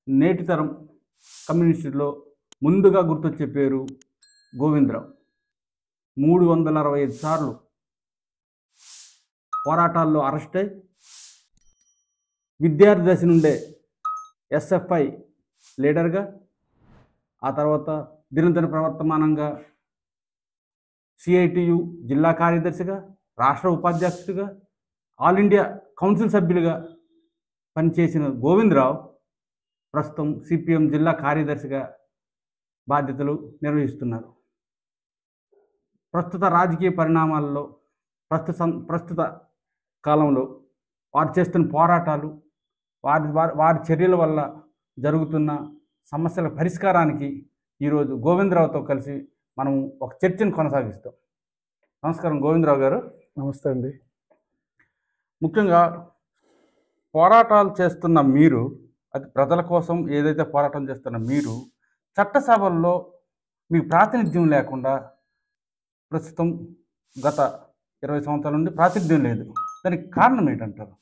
నేటి తరం కమ్యూనిస్టుల్లో ముందుగా గుర్తొచ్చే పేరు గోవిందరావు మూడు వందల అరవై ఐదు సార్లు పోరాటాల్లో అరెస్ట్ అయి విద్యార్థి దశ నుండే ఎస్ఎఫ్ఐ లీడర్గా ఆ తర్వాత దినదిన ప్రవర్తమానంగా సిఐటియు జిల్లా కార్యదర్శిగా రాష్ట్ర ఉపాధ్యక్షుడిగా ఆల్ ఇండియా కౌన్సిల్ సభ్యులుగా పనిచేసిన గోవిందరావు ప్రస్తుతం సిపిఎం జిల్లా కార్యదర్శిగా బాధ్యతలు నిర్వహిస్తున్నారు ప్రస్తుత రాజకీయ పరిణామాల్లో ప్రస్తుత సం- ప్రస్తుత కాలంలో వారు చేస్తున్న పోరాటాలు వారి వారి వారి చర్యల వల్ల జరుగుతున్న సమస్యల పరిష్కారానికి ఈరోజు గోవిందరావుతో కలిసి మనం ఒక చర్చను కొనసాగిస్తాం నమస్కారం గోవిందరావు గారు నమస్తే అండి ముఖ్యంగా పోరాటాలు చేస్తున్న మీరు అది ప్రజల కోసం ఏదైతే పోరాటం చేస్తున్న మీరు చట్టసభల్లో మీకు ప్రాతినిధ్యం లేకుండా ప్రస్తుతం గత ఇరవై సంవత్సరాల నుండి ప్రాతినిధ్యం లేదు దానికి కారణం ఏంటంటారు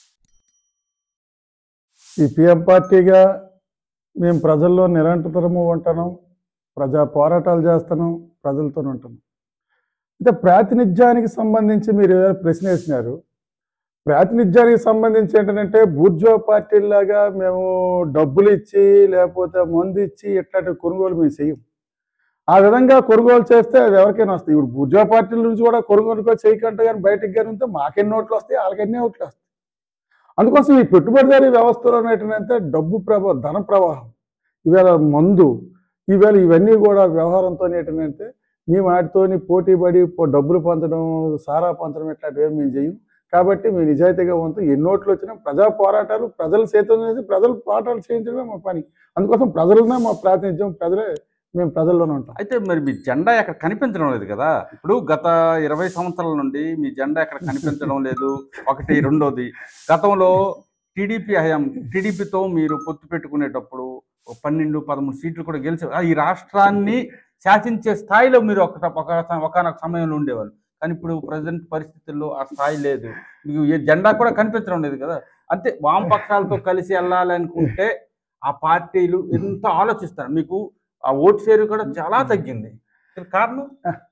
సిపిఎం పార్టీగా మేము ప్రజల్లో నిరంతరము ఉంటున్నాం ప్రజా పోరాటాలు చేస్తున్నాం ప్రజలతో ఉంటున్నాం అయితే ప్రాతినిధ్యానికి సంబంధించి మీరు ఏదైనా ప్రశ్న వేసినారు ప్రాతినిధ్యానికి సంబంధించి ఏంటంటే బూర్జో పార్టీలాగా మేము డబ్బులు ఇచ్చి లేకపోతే మందు ఇచ్చి ఇట్లాంటి కొనుగోలు మేము చెయ్యం ఆ విధంగా కొనుగోలు చేస్తే అది ఎవరికైనా వస్తాయి ఇప్పుడు బూర్జో పార్టీల నుంచి కూడా కొనుగోలు కూడా చేయకుండా కానీ బయటకు కానీ ఉంటే మాకెన్ని ఓట్లు వస్తాయి వాళ్ళకి ఎన్ని ఓట్లు వస్తాయి అందుకోసం ఈ పెట్టుబడిదారీ వ్యవస్థలో ఏంటంటే డబ్బు ప్రభావ ధన ప్రవాహం ఈవేళ మందు ఈవేళ ఇవన్నీ కూడా వ్యవహారంతో ఏంటంటే మీ వాటితోని పోటీ పడి పో- డబ్బులు పంచడం సారా పంచడం ఇట్లాంటివి ఏం మేము చేయం కాబట్టి మీ నిజాయితీగా ఉంటూ ఎన్నోట్లు వచ్చినా ప్రజా పోరాటాలు ప్రజలు చేతం చేసి ప్రజలు పోరాటాలు చేయించడమే మా పని అందుకోసం ప్రజలనే మా ప్రాతినిధ్యం ప్రజలే మేము ప్రజల్లోనే ఉంటాం అయితే మరి మీ జెండా ఎక్కడ కనిపించడం లేదు కదా ఇప్పుడు గత ఇరవై సంవత్సరాల నుండి మీ జెండా ఎక్కడ కనిపించడం లేదు ఒకటి రెండోది గతంలో టీడీపీ హయాం టీడీపీతో మీరు పొత్తు పెట్టుకునేటప్పుడు ఒక పన్నెండు పదమూడు సీట్లు కూడా గెలిచారు ఆ, ఈ రాష్ట్రాన్ని శాసించే స్థాయిలో మీరు ఒక ఒక ఒకనొక సమయంలో ఉండేవాళ్ళు కానీ ఇప్పుడు ప్రజెంట్ పరిస్థితుల్లో ఆ స్థాయి లేదు మీకు ఏ జెండా కూడా కనిపించడం లేదు కదా అంతే వామపక్షాలతో కలిసి వెళ్ళాలి అనుకుంటే ఆ పార్టీలు ఎంత ఆలోచిస్తారు మీకు ఆ ఓటు షేర్ కూడా చాలా తగ్గింది దీనికి కారణం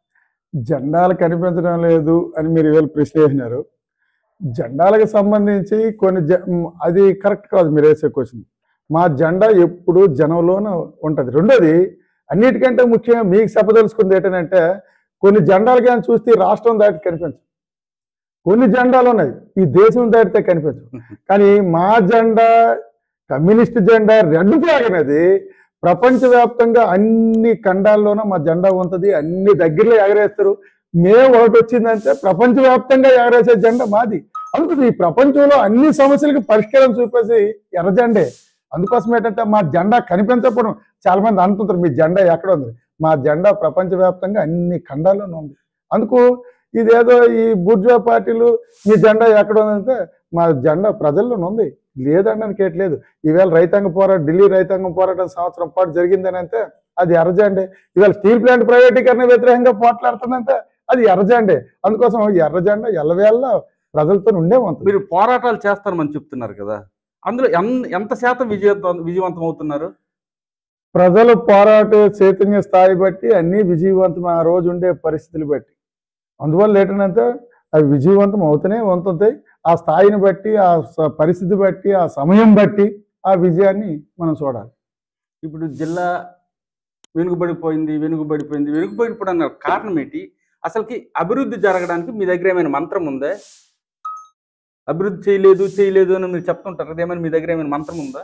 జెండాలు కనిపించడం లేదు అని మీరు ఇవాళ ప్రశ్న వేసినారు జెండాలకు సంబంధించి కొన్ని జ మ్, అది కరెక్ట్ కాదు మీరు వేసే క్వశ్చన్ మా జెండా ఎప్పుడు జనంలోనే ఉంటుంది రెండోది అన్నిటికంటే ముఖ్యంగా మీకు చెప్పదలుచుకుంది ఏంటంటే కొన్ని జెండాలు కానీ చూస్తే ఈ రాష్ట్రం దాటి కనిపించవు కొన్ని జెండాలు ఉన్నాయి ఈ దేశం దాటితే కనిపించవు కానీ మా జెండా కమ్యూనిస్ట్ జెండా రెడ్ ఫ్లాగ్ అనేది ప్రపంచవ్యాప్తంగా అన్ని ఖండాల్లోనూ మా జెండా ఉంటుంది అన్ని దగ్గరలో ఎగరేస్తారు మేము ఒకటి వచ్చిందంటే ప్రపంచవ్యాప్తంగా ఎగరేసే జెండా మాది అందుకు ఈ ప్రపంచంలో అన్ని సమస్యలకు పరిష్కారం చూపేసి ఎర్ర జెండే అందుకోసం ఏంటంటే మా జెండా కనిపించకపోవడం చాలా మంది అంటుంటారు మీ జెండా ఎక్కడ ఉంది మా జెండా ప్రపంచవ్యాప్తంగా అన్ని ఖండాల్లోనూ ఉంది అందుకు ఇదేదో ఈ బుర్జా పార్టీలు మీ జెండా ఎక్కడ ఉందంటే మా జెండా ప్రజల్లోనే ఉంది లేదనడానికి ఏట్లేదు ఈవేళ రైతాంగ పోరాటం ఢిల్లీ రైతాంగం పోరాటం సంవత్సరం పాటు జరిగిందని అంటే అది ఎర్రజెండే ఇవాళ స్టీల్ ప్లాంట్ ప్రైవేటీకరణ వ్యతిరేకంగా పోట్లాడుతుందంటే అది ఎర్రజెండే అందుకోసం ఎర్రజెండా ఎల్లవేళ ప్రజలతో ఉండే ఉంటుంది మీరు పోరాటాలు చేస్తారని చెప్తున్నారు కదా అందులో ఎన్- ఎంత శాతం విజయవంతం విజయవంతం అవుతున్నారు ప్రజలు పోరాట చైతన్య స్థాయి బట్టి అన్ని విజయవంతం ఆ రోజు ఉండే పరిస్థితులు బట్టి అందువల్ల ఏంటంటే అవి విజయవంతం అవుతూనే ఉంటుంటాయి ఆ స్థాయిని బట్టి ఆ స- పరిస్థితి బట్టి ఆ సమయం బట్టి ఆ విజయాన్ని మనం చూడాలి ఇప్పుడు జిల్లా వెనుకబడిపోయింది వెనుకబడిపోయింది వెనుకబడిపోవడానికి కారణం ఏంటి అసలుకి అభివృద్ధి జరగడానికి మీ దగ్గర ఏమైనా మంత్రం ఉందా అభివృద్ధి చేయలేదు చేయలేదు అని మీరు చెప్తుంటారు కదా ఏమైనా మీ దగ్గర ఏమైనా మంత్రం ఉందా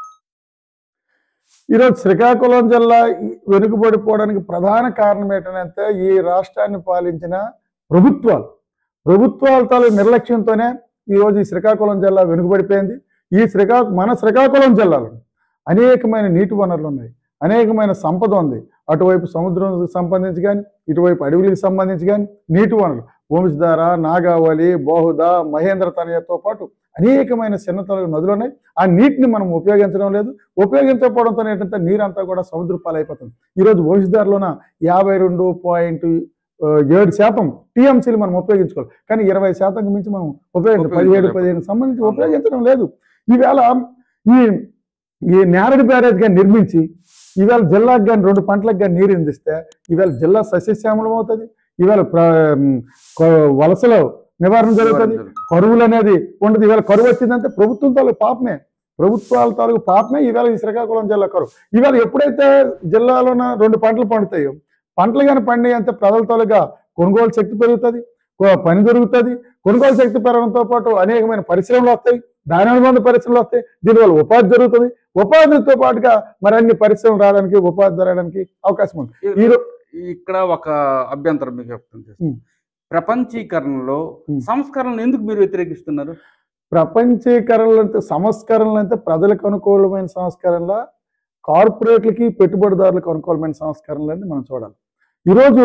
ఈరోజు శ్రీకాకుళం జిల్లా ఈ వెనుకబడిపోవడానికి ప్రధాన కారణం ఏంటంటే ఈ రాష్ట్రాన్ని పాలించిన ప్రభుత్వాలు ప్రభుత్వాల తాలూ నిర్లక్ష్యంతోనే ఈరోజు ఈ శ్రీకాకుళం జిల్లా వెనుకబడిపోయింది ఈ శ్రీకాకు మన శ్రీకాకుళం జిల్లాలో అనేకమైన నీటి వనరులు ఉన్నాయి అనేకమైన సంపద ఉంది అటువైపు సముద్రం సంబంధించి కానీ ఇటువైపు అడవులకు సంబంధించి కానీ నీటి వనరులు వంశధార నాగావళి బహుద మహేంద్ర తనయతో పాటు అనేకమైన చిన్నతల నదులు ఉన్నాయి ఆ నీటిని మనం ఉపయోగించడం లేదు ఉపయోగించకపోవడంతో ఏంటంటే నీరంతా కూడా సముద్ర పాలైపోతుంది ఈరోజు వంశధారలోన యాభై రెండు పాయింట్ ఏడు శాతం టీఎంసీలు మనం ఉపయోగించుకోవాలి కానీ ఇరవై శాతం మించి మనం ఉపయోగించాలి పదిహేడు పదిహేను సంబంధించి ఉపయోగించడం లేదు ఈవేళ ఈ ఈ నేరడి బ్యారేజ్ కానీ నిర్మించి ఇవాళ జిల్లాకు కానీ రెండు పంటలకు కానీ నీరు అందిస్తే ఇవాళ జిల్లా సస్యశ్యామలం అవుతుంది ఇవాళ ప్ర- కొ- వలసలో నివారణ జరుగుతుంది కరువులు అనేది ఉండదు ఇవాళ కరువు వచ్చిందంటే ప్రభుత్వం తాలూకు పాపమే ప్రభుత్వాల తాలూకు పాపమే ఈవేళ ఈ శ్రీకాకుళం జిల్లా కరువు ఇవాళ ఎప్పుడైతే జిల్లాలోన రెండు పంటలు పండుతాయో పంటలు కానీ పండి అంతే ప్రజల తాలూకా కొనుగోలు శక్తి పెరుగుతుంది కొ- పని దొరుకుతుంది కొనుగోలు శక్తి పెరగడంతో పాటు అనేకమైన పరిశ్రమలు వస్తాయి దాని అనుబంధ పరిశ్రమలు వస్తాయి దీనివల్ల ఉపాధి జరుగుతుంది ఉపాధితో పాటుగా మరి అన్ని పరిశ్రమలు రావడానికి ఉపాధి జరగడానికి అవకాశం ఉంది ఈ రో- ఇక్కడ ఒక అభ్యంతరం మీకు వ్యక్తం చేస్తాను ఉం. ప్రపంచీకరణలో ఉం. సంస్కరణలు ఎందుకు మీరు వ్యతిరేకిస్తున్నారు ప్రపంచీకరణలు అంటే సంస్కరణలు అంటే ప్రజలకు అనుకూలమైన సంస్కరణల కార్పొరేట్లకి పెట్టుబడిదారులకు అనుకూలమైన సంస్కరణలు అని మనం చూడాలి ఈరోజు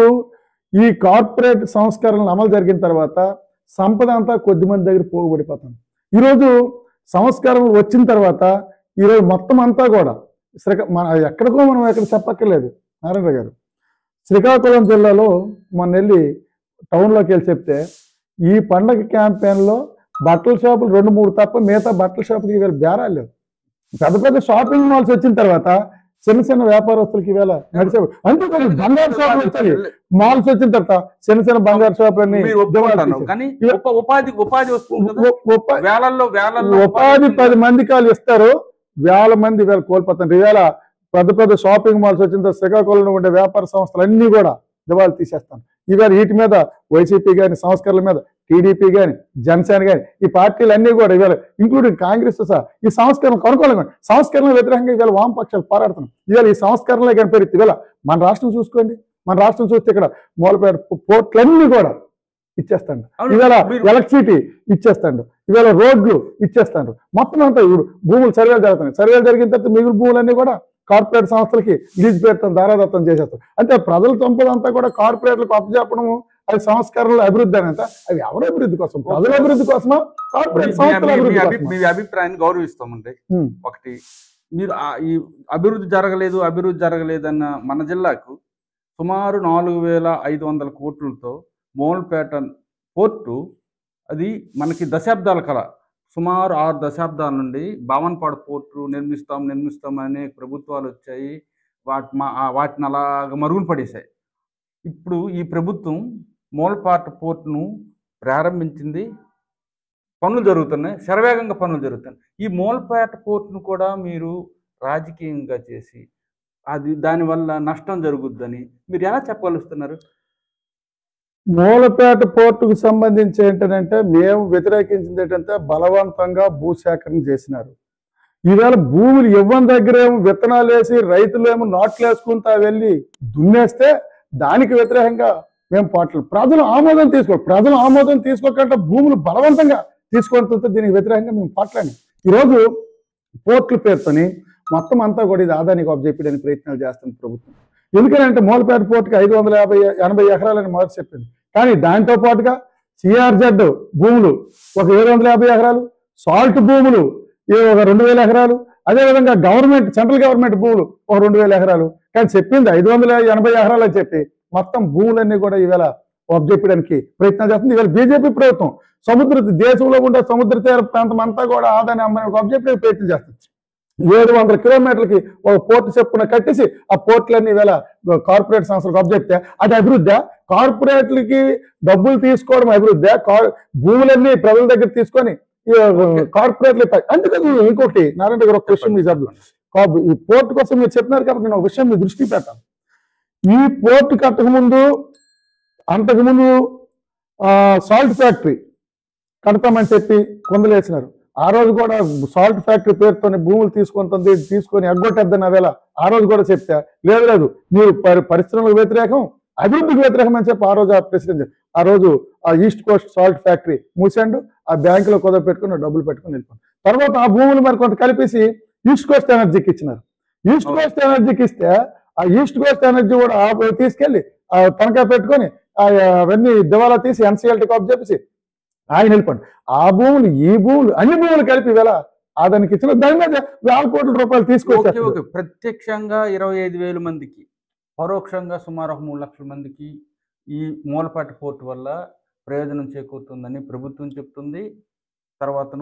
ఈ కార్పొరేట్ సంస్కరణలు అమలు జరిగిన తర్వాత సంపద అంతా కొద్ది మంది దగ్గర పోగుబడిపోతుంది ఈరోజు సంస్కరణలు వచ్చిన తర్వాత ఈరోజు మొత్తం అంతా కూడా శ్రీక మన ఎక్కడికో మనం ఎక్కడ చెప్పక్కర్లేదు నారాయణ గారు శ్రీకాకుళం జిల్లాలో మొన్న వెళ్ళి టౌన్లోకి వెళ్ళి చెప్తే ఈ పండగ క్యాంపెయిన్లో బట్టల షాపులు రెండు మూడు తప్ప మిగతా బట్టల షాపులకి ఇవాళ బేరాలు లేవు పెద్ద పెద్ద షాపింగ్ మాల్స్ వచ్చిన తర్వాత చిన్న చిన్న వ్యాపారస్తులకి ఇవాళ నడిచే అంతేకాదు బంగారు షాపులు వచ్చాయి మాల్స్ వచ్చిన తర్వాత చిన్న చిన్న బంగారు షాపులన్నీ మీరు ఒప్పుకుంటాను దివాళా కానీ ఉప- ఉపాధి ఉపాధి వస్తుంది కదా తీశారు. ఉ- ఉప- వేలల్లో వేలల్లో ఉపాధి పది మందికి వాళ్ళు ఇస్తారు వేల మంది వేల కోల్పోతారు ఈవేళ పెద్ద పెద్ద షాపింగ్ మాల్స్ వచ్చిన తర్వాత శ్రీకాకుళంలో ఉండే వ్యాపార సంస్థలు అన్ని కూడా దివాళా తీసేస్తాను ఈవేళ వీటి మీద వైసీపీ కానీ సంస్కరణల మీద టీడీపీ కానీ జనసేన కానీ ఈ పార్టీలు అన్ని కూడా ఇవాళ ఇంక్లూడింగ్ కాంగ్రెస్ సహా ఈ సంస్కరణ కొనుక్కోలేము సంస్కరణ వ్యతిరేకంగా ఇవాళ వామపక్షాలు పోరాడుతున్నాం ఇవాళ ఈ సంస్కరణలే కానీ పెరిగితే ఇవాళ మన రాష్ట్రం చూసుకోండి మన రాష్ట్రం చూస్తే ఇక్కడ మూలపేట పోర్ట్లన్నీ కూడా ఇచ్చేస్తాడు అవును, ఇవాళ మీరు- ఎలక్ట్రిసిటీ ఇచ్చేస్తాడు ఇవాళ రోడ్లు ఇచ్చేస్తాడు మొత్తం అంతా ఇప్పుడు భూములు సర్వేలు జరుగుతున్నాయి సర్వేలు జరిగిన తర్వాత మిగులు భూములన్నీ కూడా కార్పొరేట్ సంస్థలకి లీజ్ పేరుతో దారాదత్తం చేసేస్తారు అంటే ప్రజల సంపద అంతా కూడా కార్పొరేట్లకు అప్పచెప్పడము అది సంస్కరణలు అభివృద్ధి అని అంత అవి ఎవరి అభివృద్ధి కోసం ప్రజల అభివృద్ధి కోసమా మీ- కార్పొరేట్ మీ- సంస్థల మీ- మీ అభివృద్ధి అభి- కోసమా మీ అభిప్రాయాన్ని గౌరవిస్తామండి ఉమ్, ఒకటి మీరు ఆ- ఈ అభివృద్ధి జరగలేదు అభివృద్ధి జరగలేదన్న మన జిల్లాకు సుమారు నాలుగు వేల ఐదు వందల కోట్లతో మోల్పేట పోర్టు అది మనకి దశాబ్దాల కల సుమారు ఆరు దశాబ్దాల నుండి బావన్పాడు పోర్టు నిర్మిస్తాం నిర్మిస్తాం అనే ప్రభుత్వాలు వచ్చాయి వాటి మా ఆ వాటిని అలాగ మరుగున పడేశాయి ఇప్పుడు ఈ ప్రభుత్వం మోల్పాట పోర్టును ప్రారంభించింది పనులు జరుగుతున్నాయి శరవేగంగా పనులు జరుగుతున్నాయి ఈ మోల్పేట పోర్టును కూడా మీరు రాజకీయంగా చేసి అది దానివల్ల నష్టం జరుగుద్దని మీరు ఎలా చెప్పగలుగుతున్నారు మూలపేట పోర్టుకు సంబంధించి ఏంటంటే మేము వ్యతిరేకించింది ఏంటంటే బలవంతంగా భూసేకరణ చేసినారు ఈవేళ భూములు ఇవ్వని దగ్గర ఏమో విత్తనాలు వేసి రైతులు ఏమో నాట్లు వేసుకుంటా వెళ్ళి దున్నేస్తే దానికి వ్యతిరేకంగా మేము పాటలు ప్రజలు ఆమోదం తీసుకో ప్రజలు ఆమోదం తీసుకోకుండా భూములు బలవంతంగా తీసుకుంటుంటే దీనికి వ్యతిరేకంగా మేము పాటలాడి ఈరోజు పోర్టుల పేరుతోని మొత్తం అంతా కూడా ఇది ఆదానికి అబ్జెక్ట్ ప్రయత్నాలు చేస్తుంది ప్రభుత్వం ఎందుకంటే మూలపేట పోర్టుకి ఐదు వందల యాభై ఎనభై ఎకరాలని మొదటి చెప్పింది కానీ దాంతో పాటుగా సిఆర్జెడ్ భూములు ఒక ఏడు వందల యాభై ఎకరాలు సాల్ట్ భూములు ఈ ఒక రెండు వేల ఎకరాలు అదేవిధంగా గవర్నమెంట్ సెంట్రల్ గవర్నమెంట్ భూములు ఒక రెండు వేల ఎకరాలు కానీ చెప్పింది ఐదు వందల ఎనభై ఎకరాలు అని చెప్పి మొత్తం భూములన్నీ కూడా ఈవేళ చెప్పడానికి ప్రయత్నం చేస్తుంది ఇవాళ బీజేపీ ప్రభుత్వం సముద్ర దేశంలో ఉండే సముద్ర తీర ప్రాంతం అంతా కూడా ఆదాని అమ్మడానికి అబ్జెక్టివ్ ప్రయత్నం చేస్తుంది ఏడు వందల కిలోమీటర్లకి ఒక పోర్టు చెప్పున కట్టేసి ఆ పోర్టులన్నీ ఈవేళ కార్పొరేట్ సంస్థలకు అబ్జెక్టే అది అభివృద్ధి కార్పొరేట్లకి డబ్బులు తీసుకోవడం అభివృద్ధి కార్ భూములన్నీ ప్రజల దగ్గర తీసుకొని ఈ కార్పొరేట్లు ఇస్తాయి. అందుకని ఇంకొకటి నారాయణ గారు ఒక క్వశ్చన్ మీ జబ్బు కాబ- ఈ పోర్టు కోసం మీరు చెప్పినారు కాబట్టి నేను ఒక విషయం మీ దృష్టికి పెట్టాను ఈ పోర్టు కట్టకముందు అంతకుముందు సాల్ట్ ఫ్యాక్టరీ కడతామని చెప్పి కొందలేసినారు ఆ రోజు కూడా సాల్ట్ ఫ్యాక్టరీ పేరుతోని భూములు తీసుకుంటుంది తీసుకొని ఎగ్గొట్టేద్దని వేళ ఆ రోజు కూడా చెప్తే లేదు లేదు మీరు పరి- పరిశ్రమలకు వ్యతిరేకం అభివృద్ధికి వ్యతిరేకం అని చెప్పి ఆ రోజు ఆ ప్రెసిడెంట్ ఆ రోజు ఆ ఈస్ట్ కోస్ట్ సాల్ట్ ఫ్యాక్టరీ మూసాండు ఆ బ్యాంకులో కుదవ పెట్టుకుని డబ్బులు పెట్టుకుని వెళ్ళిపోయాడు తర్వాత ఆ భూములు మరి కొంత కలిపేసి ఈస్ట్ కోస్ట్ ఎనర్జీకి ఇచ్చినారు ఈస్ట్ Okay. కోస్ట్ ఎనర్జీకి ఇస్తే ఆ ఈస్ట్ కోస్ట్ ఎనర్జీ కూడా ఆ తీసుకెళ్లి ఆ తనఖా పెట్టుకొని ఆ అవన్నీ దివాలా తీసి ఎన్సీఎల్టీ కాప్ చెప్పేసి ఆయన వెళ్ళిపోండి ఆ భూములు ఈ భూములు అన్ని భూములు కలిపి వేళ అదానికి ఇచ్చిన దాని మీద వేల కోట్ల రూపాయలు ఓకే తీసుకొచ్చారు ఓకే ప్రత్యక్షంగా ఇరవై ఐదు వేల మందికి పరోక్షంగా సుమారు ఒక మూడు లక్షల మందికి ఈ మూలపాటి పోర్టు వల్ల ప్రయోజనం చేకూరుతుందని ప్రభుత్వం చెప్తుంది తర్వాతను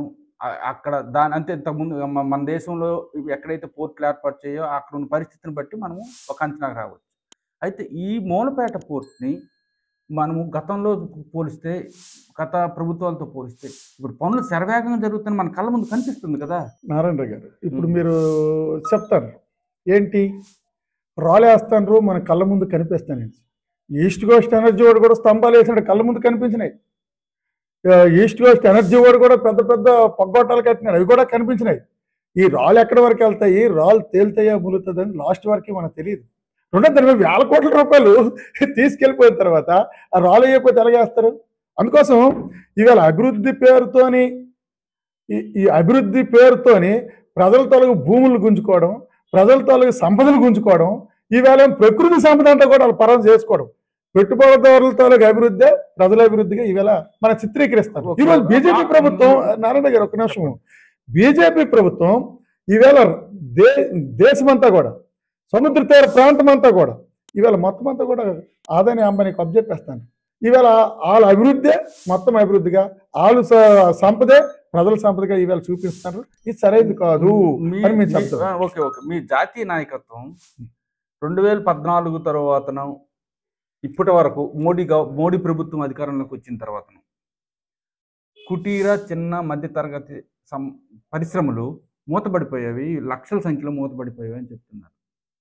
ఆ- అక్కడ దాని అంతే ఇంతకుముందు మ- మన దేశంలో ఇవి ఎక్కడైతే పోర్టులు ఏర్పాటు చేయో అక్కడ ఉన్న పరిస్థితిని బట్టి మనము ఒక అంచనాకు రావచ్చు అయితే ఈ మూలపేట పోర్ట్ని మనము గతంలో పోలిస్తే గత ప్రభుత్వాలతో పోలిస్తే ఇప్పుడు పనులు శరవేగంగా జరుగుతున్న మన కళ్ళ ముందు కనిపిస్తుంది కదా నారాయణ గారు ఇప్పుడు మ్మ్. మీరు చెప్తారు ఏంటి రాలేస్తాను మన కళ్ళ ముందు కనిపిస్తాను ఈస్ట్ కోస్ట్ ఎనర్జీ వాడు కూడా స్తంభాలు వేసినాడు కళ్ళ ముందు కనిపించినాయి ఆ, ఈస్ట్ కోస్ట్ ఎనర్జీ వాడు కూడా పెద్ద పెద్ద పగ్గొట్టాలు కట్టినాడు అవి కూడా కనిపించినాయి ఈ రాళ్ళు ఎక్కడి వరకు వెళ్తాయి రాళ్ళు తేలుతాయా ములుతుందని లాస్ట్ వరకు మనకు తెలియదు రెండో దాని మీద వేల కోట్ల రూపాయలు తీసుకెళ్ళిపోయిన తర్వాత ఆ రాళ్ళు అయిపోతే ఎలాగేస్తారు అందుకోసం ఇవాళ అభివృద్ధి పేరుతోని ఈ ఈ అభివృద్ధి పేరుతోని ప్రజల తాలూకు భూములు గుంజుకోవడం ప్రజల తాలూకు సంపదలు గుంజుకోవడం ఈవేళ ఏం ప్రకృతి సంపద అంతా కూడా వాళ్ళు పరం చేసుకోవడం పెట్టుబడిదారుల తాలూకు అభివృద్ధి ప్రజల అభివృద్ధిగా ఈవేళ మన చిత్రీకరిస్తారు ఓకే. ఈరోజు బీజేపీ ప్రభుత్వం నారాయణ గారు ఒక నిమిషం బీజేపీ ప్రభుత్వం ఈవేళ దే దేశమంతా కూడా సముద్ర తీర ప్రాంతం అంతా కూడా ఈవేళ మొత్తం అంతా కూడా ఆదాని అంబానీకి అబ్జెక్ట్ ఈవేళ వాళ్ళ అభివృద్ధే మొత్తం అభివృద్ధిగా వాళ్ళు స- సంపదే ప్రజల సంపదగా ఈవేళ చూపిస్తున్నారు ఇది సరైనది కాదు మీ- అని మీరు మీ- చెప్తారు ఆ, ఓకే ఓకే మీ జాతీయ నాయకత్వం రెండు వేల పద్నాలుగు తర్వాతను ఇప్పటి వరకు మోడీ గవ మోడీ ప్రభుత్వం అధికారంలోకి వచ్చిన తర్వాతను కుటీర చిన్న మధ్య తరగతి సం పరిశ్రమలు మూతపడిపోయేవి లక్షల సంఖ్యలో మూతపడిపోయేవి అని చెప్తున్నారు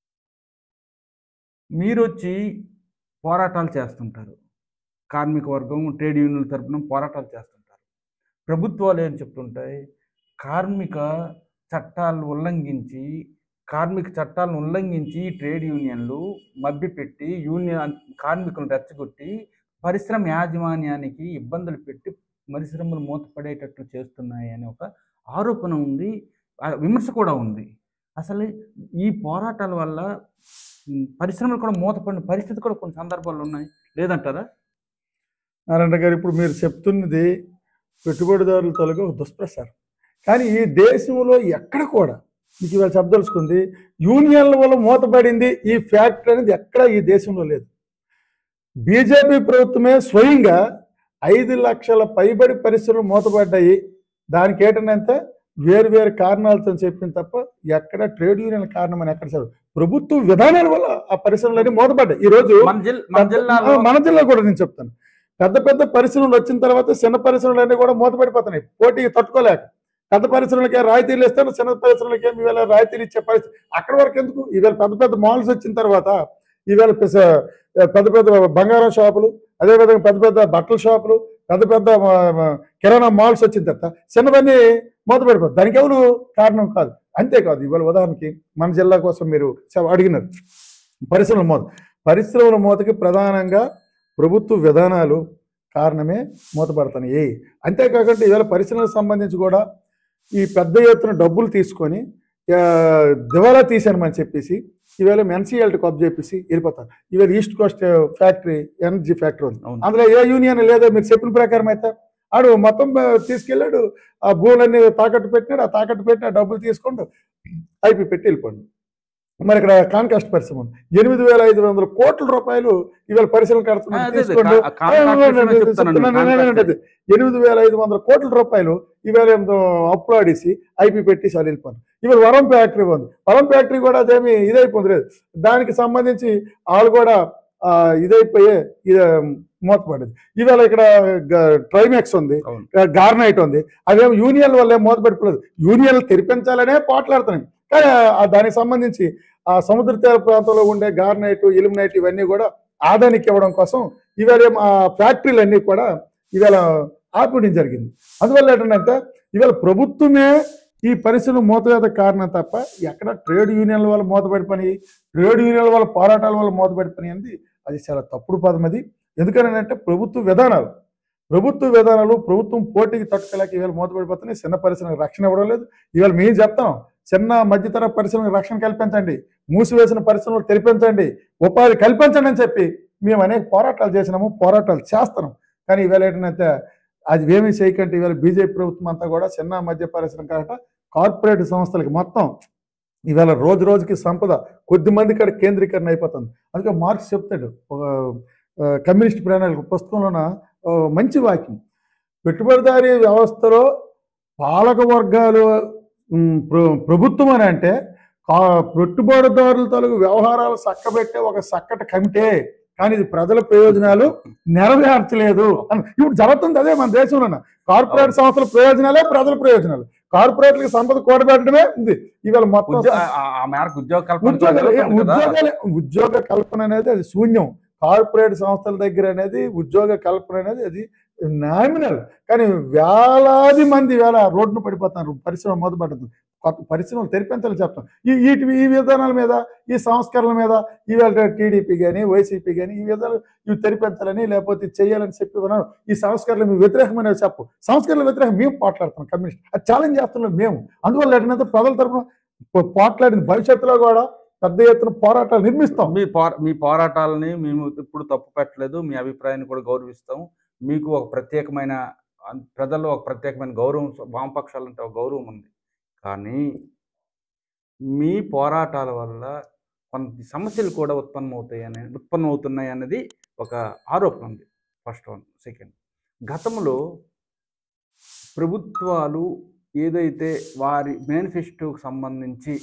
మీరు వచ్చి పోరాటాలు చేస్తుంటారు కార్మిక వర్గం ట్రేడ్ యూనియన్ల తరపున పోరాటాలు చేస్తుంటారు ప్రభుత్వాలు ఏం చెప్తుంటాయి కార్మిక చట్టాలను ఉల్లంఘించి కార్మిక చట్టాలను ఉల్లంఘించి ట్రేడ్ యూనియన్లు మభ్యపెట్టి యూనియన్ కార్మికులను రెచ్చగొట్టి పరిశ్రమ యాజమాన్యానికి ఇబ్బందులు పెట్టి పరిశ్రమలు మూతపడేటట్లు చేస్తున్నాయి అనే ఒక ఆరోపణ ఉంది ఆ విమర్శ కూడా ఉంది అసలు ఈ పోరాటాల వల్ల ఉమ్, పరిశ్రమలు కూడా మూతపడిన పరిస్థితి కూడా కొన్ని సందర్భాలు ఉన్నాయి లేదంటారా నారాయణ గారు ఇప్పుడు మీరు చెప్తున్నది పెట్టుబడిదారుల తొలగా ఒక దుష్ప్రచారం కానీ ఈ దేశంలో ఎక్కడ కూడా మీకు ఇవాళ చెప్పదలుచుకుంది యూనియన్ల వల్ల మూతపడింది ఈ ఫ్యాక్టరీ అనేది ఎక్కడ ఈ దేశంలో లేదు బీజేపీ ప్రభుత్వమే స్వయంగా ఐదు లక్షల పైబడి పరిశ్రమలు మూతపడ్డాయి దానికి ఏంటంటే వేరు వేరు కారణాలతో చెప్పింది తప్ప ఎక్కడ ట్రేడ్ యూనియన్ కారణం అని ఎక్కడ చెప్పదు ప్రభుత్వ విధానాల వల్ల ఆ పరిశ్రమలన్నీ మూతపడ్డాయి ఈ రోజు మన జిల్ మన పెద్ద- జిల్లాలో ఆ, మన జిల్లా కూడా నేను చెప్తాను పెద్ద పెద్ద పరిశ్రమలు వచ్చిన తర్వాత చిన్న పరిశ్రమలు అన్నీ కూడా మూతపడిపోతున్నాయి పోటీకి తట్టుకోలేక పెద్ద పరిశ్రమలకి రాయితీలు ఇస్తారు చిన్న పరిశ్రమలకి ఏమి ఈవేళ రాయితీలు ఇచ్చే పరిస్థితి అక్కడ వరకు ఎందుకు ఈవేళ పెద్ద పెద్ద మాల్స్ వచ్చిన తర్వాత ఈవేళ పెస- పెద్ద పెద్ద బంగారం షాపులు అదేవిధంగా పెద్ద పెద్ద బట్టల షాపులు పెద్ద పెద్ద ఆ, ఆ, కిరాణా మాల్స్ వచ్చిన తర్వాత చిన్నవన్నీ మూతపడిపోతుంది దానికి ఎవరు కారణం కాదు అంతేకాదు ఇవాళ ఉదాహరణకి మన జిల్లా కోసం మీరు చె- అడిగినారు పరిశ్రమల మూత పరిశ్రమల మూతకి ప్రధానంగా ప్రభుత్వ విధానాలు కారణమే మూతపడుతున్నాయి అంతేకాకుండా ఈవేళ పరిశ్రమలకు సంబంధించి కూడా ఈ పెద్ద ఎత్తున డబ్బులు తీసుకొని ఆ, దివాలా తీశానమని చెప్పేసి ఈవేళ ఎన్సీఎల్టీ కొత్త చెప్పేసి వెళ్ళిపోతారు ఈవేళ east coast factory energy factory ఉంది అవును. అందులో ఏ యూనియన్ లేదో మీరు చెప్పిన ప్రకారం అయితే ఆడు మొత్తం ఆ, తీసుకెళ్ళాడు ఆ భూములన్నీ తాకట్టు పెట్టినాడు ఆ తాకట్టు పెట్టి ఆ డబ్బులు తీసుకుంటూ ఐపీ పెట్టి వెళ్ళిపోండి మరి ఇక్కడ కాన్కాస్ట్ పరిశ్రమ ఉంది ఎనిమిది వేల ఐదు వందల కోట్ల రూపాయలు ఇవాళ పరిశ్రమ ఆ, కడుతున్నారు అదే, అదే. తీసుకోండి కా- కాంట్రాక్ట్ విషయమే చెప్తున్నాను. చెప్తున్నాను, కాంట్రాక్ట్ ఏంటంటే ఎనిమిది వేల ఐదు వందల కోట్ల రూపాయలు ఇవాళ ఏదో అప్పులు ఆడేసి ఐపీ పెట్టి వాళ్ళు వెళ్ళిపోయారు ఇవాళ వరం ఫ్యాక్టరీ ఉంది వరం ఫ్యాక్టరీ కూడా అదేమి ఇదైపోతుంది లేదు దానికి సంబంధించి వాళ్ళు కూడా ఆ, ఇదైపోయే ఇది మూతపడేది ఇవాళ ఇక్కడ గ- ట్రైమెక్స్ ఉంది అవును. గార్నైట్ ఉంది అవేమో యూనియన్ వల్ల ఏం మూతపడిపోలేదు యూనియన్లు తెరిపించాలనే పోట్లాడుతున్నాయి కానీ ఆ దానికి సంబంధించి ఆ సముద్ర తీర ప్రాంతంలో ఉండే గార్నైట్ ఇలిమినైట్ ఇవన్నీ కూడా ఆదానికి ఇవ్వడం కోసం ఇవాళ ఏం ఆ ఫ్యాక్టరీలన్నీ కూడా ఇవాళ ఆపేయడం జరిగింది అందువల్ల ఏంటంటే ఇవాళ ప్రభుత్వమే ఈ పరిస్థితులు మూతవేత కారణం తప్ప ఎక్కడ ట్రేడ్ యూనియన్ల వల్ల మూతపడి పని ట్రేడ్ యూనియన్ల వల్ల పోరాటాల వల్ల మూతపడి పని అనేది అది చాలా తప్పుడు పదం అది ఎందుకనంటే ప్రభుత్వ విధానాలు ప్రభుత్వ విధానాలు ప్రభుత్వం పోటీకి తట్టుకోలేక ఇవాళ మూతపడిపోతున్నాయి చిన్న పరిశ్రమకు రక్షణ ఇవ్వడం లేదు ఇవాళ మేము చెప్తాం చిన్న మధ్యతర పరిశ్రమకు రక్షణ కల్పించండి మూసివేసిన పరిశ్రమలు తెరిపించండి ఉపాధి కల్పించండి అని చెప్పి మేము అనేక పోరాటాలు చేసినాము పోరాటాలు చేస్తున్నాం కానీ ఇవాళ ఏంటంటే అది ఏమీ చేయకంటే ఇవాళ బీజేపీ ప్రభుత్వం అంతా కూడా చిన్న మధ్య పరిశ్రమ కాక కార్పొరేట్ సంస్థలకి మొత్తం ఇవాళ రోజు రోజుకి సంపద కొద్ది మంది ఇక్కడ కేంద్రీకరణ అయిపోతుంది అందుకే మార్క్స్ చెప్తాడు ఒక ఆ, కమ్యూనిస్ట్ ప్రణాళిక పుస్తకంలోన ఆ, మంచి వాక్యం పెట్టుబడిదారీ వ్యవస్థలో పాలక వర్గాలు ఉమ్, ప్ర- ప్రభుత్వం అని అంటే కా- పెట్టుబడిదారుల తాలూకు వ్యవహారాలు చక్కబెట్టే ఒక చక్కటి కమిటే కానీ ఇది ప్రజల ప్రయోజనాలు నెరవేర్చలేదు అని ఇప్పుడు జరుగుతుంది అదే మన దేశంలో కార్పొరేట్ సంస్థల ప్రయోజనాలే ప్రజల ప్రయోజనాలు కార్పొరేట్లకు సంపద కూడబెట్టడమే ఉంది ఇవాళ మొత్తం ఉద్యో- ఆ- ఆ మేరకు ఉద్యోగ కల్పన ఉద్యోగాలు జరుగుతుంది కదా. ఉద్యోగాలు ఉద్యోగ కల్పన అనేది అది శూన్యం కార్పొరేట్ సంస్థల దగ్గర అనేది ఉద్యోగ కల్పన అనేది అది నామినల్ కానీ వేలాది మంది వేల రోడ్డును పడిపోతున్నారు పరిశ్రమ మొదలుపడుతుంది కొత్త పరిశ్రమలు తెరిపించాలని చెప్తాం ఈ వీటి ఈ విధానాల మీద ఈ సంస్కరణల మీద ఈవేళ టీడీపీ కానీ వైసీపీ కానీ ఈ విధాలు ఇవి తెరిపించాలని లేకపోతే ఇది చేయాలని చెప్పి మనం ఈ సంస్కరణలు మీ వ్యతిరేకమైన చెప్పు సంస్కరణల వ్యతిరేకం మేము పోట్లాడుతున్నాం కమ్యూనిస్ట్ అది ఛాలెంజ్ చేస్తున్నాం మేము అందువల్ల ఎట్టినంత ప్రజల తరపున పో- పోట్లాడిన భవిష్యత్తులో కూడా పెద్ద ఎత్తున పోరాటాలు నిర్మిస్తాం మీ పోరా మీ పోరాటాలని మేము ఇప్పుడు తప్పు పెట్టలేదు మీ అభిప్రాయాన్ని కూడా గౌరవిస్తాం మీకు ఒక ప్రత్యేకమైన అన్- ప్రజల్లో ఒక ప్రత్యేకమైన గౌరవం వామపక్షాలంటే ఒక గౌరవం ఉంది కానీ మీ పోరాటాల వల్ల కొంత సమస్యలు కూడా ఉత్పన్నమవుతాయి అని ఉత్పన్నమవుతున్నాయి అన్నది ఒక ఆరోపణ ఉంది ఫస్ట్ వన్ సెకండ్ గతంలో ప్రభుత్వాలు ఏదైతే వారి మేనిఫెస్టోకి సంబంధించి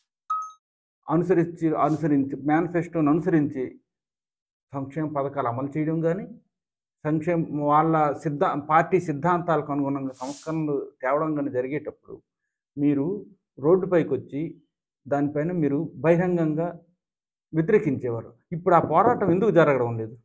అనుసరించి అనుసరించి మేనిఫెస్టోను అనుసరించి సంక్షేమ పథకాలు అమలు చేయడం కానీ సంక్షేమ వాళ్ళ సిద్ధా పార్టీ సిద్ధాంతాలకు అనుగుణంగా సంస్కరణలు తేవడం కానీ జరిగేటప్పుడు మీరు రోడ్డుపైకి వచ్చి దానిపైన మీరు బహిరంగంగా వ్యతిరేకించేవారు ఇప్పుడు ఆ పోరాటం ఎందుకు జరగడం లేదు